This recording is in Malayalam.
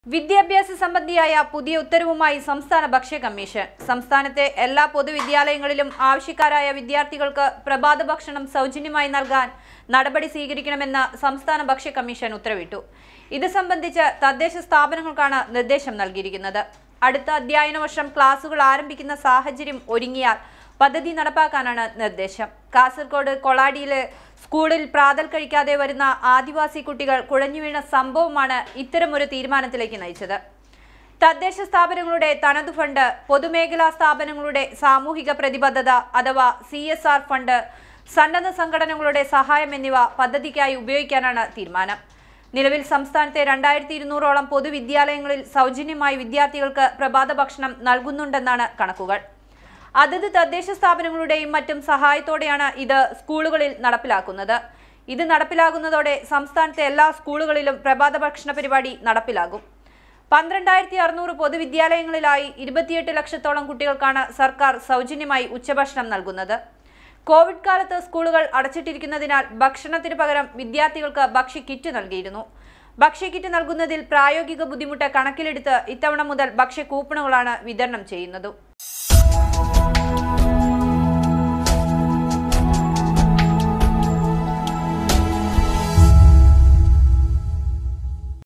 വിദ്യാഭ്യാസ സംബന്ധിയായ പുതിയ ഉത്തരവുമായി സംസ്ഥാന ഭക്ഷ്യ കമ്മീഷൻ സംസ്ഥാനത്തെ എല്ലാ പൊതുവിദ്യാലയങ്ങളിലും ആവശ്യക്കാരായ വിദ്യാർത്ഥികൾക്ക് പ്രഭാത ഭക്ഷണം സൗജന്യമായി നൽകാൻ നടപടി സ്വീകരിക്കണമെന്ന് സംസ്ഥാന ഭക്ഷ്യ കമ്മീഷൻ ഉത്തരവിട്ടു ഇത് സംബന്ധിച്ച് തദ്ദേശ സ്ഥാപനങ്ങൾക്കാണ് നിർദ്ദേശം നൽകിയിരിക്കുന്നത് അടുത്ത അധ്യയന വർഷം ക്ലാസുകൾ ആരംഭിക്കുന്ന സാഹചര്യം ഒരുങ്ങിയാൽ പദ്ധതി നടപ്പാക്കാനാണ് നിർദ്ദേശം കാസർഗോഡ് കൊളാടിയിലെ സ്കൂളിൽ പ്രാതൽ കഴിക്കാതെ വരുന്ന ആദിവാസി കുട്ടികൾ കുഴഞ്ഞു വീണ സംഭവമാണ് ഇത്തരമൊരു തീരുമാനത്തിലേക്ക് നയിച്ചത് തദ്ദേശ സ്ഥാപനങ്ങളുടെ തനതു ഫണ്ട് പൊതുമേഖലാ സ്ഥാപനങ്ങളുടെ സാമൂഹിക പ്രതിബദ്ധത അഥവാ സി ഫണ്ട് സന്നദ്ധ സംഘടനകളുടെ സഹായം എന്നിവ പദ്ധതിക്കായി ഉപയോഗിക്കാനാണ് തീരുമാനം നിലവിൽ സംസ്ഥാനത്തെ രണ്ടായിരത്തി ഇരുന്നൂറോളം പൊതുവിദ്യാലയങ്ങളിൽ സൗജന്യമായി വിദ്യാർത്ഥികൾക്ക് പ്രഭാത ഭക്ഷണം നൽകുന്നുണ്ടെന്നാണ് കണക്കുകൾ അതത് തദ്ദേശ സ്ഥാപനങ്ങളുടെയും മറ്റും സഹായത്തോടെയാണ് ഇത് സ്കൂളുകളിൽ നടപ്പിലാക്കുന്നത് ഇത് നടപ്പിലാകുന്നതോടെ സംസ്ഥാനത്തെ എല്ലാ സ്കൂളുകളിലും പ്രഭാത ഭക്ഷണ പരിപാടി നടപ്പിലാകും പന്ത്രണ്ടായിരത്തി അറുന്നൂറ് പൊതുവിദ്യാലയങ്ങളിലായി ഇരുപത്തിയെട്ട് ലക്ഷത്തോളം കുട്ടികൾക്കാണ് സർക്കാർ സൗജന്യമായി ഉച്ചഭക്ഷണം നൽകുന്നത് കോവിഡ് കാലത്ത് സ്കൂളുകൾ അടച്ചിട്ടിരിക്കുന്നതിനാൽ ഭക്ഷണത്തിന് പകരം വിദ്യാർത്ഥികൾക്ക് ഭക്ഷ്യ കിറ്റ് നൽകിയിരുന്നു ഭക്ഷ്യ കിറ്റ് നൽകുന്നതിൽ പ്രായോഗിക ബുദ്ധിമുട്ട് കണക്കിലെടുത്ത് ഇത്തവണ മുതൽ ഭക്ഷ്യ കൂപ്പണുകളാണ് വിതരണം ചെയ്യുന്നത്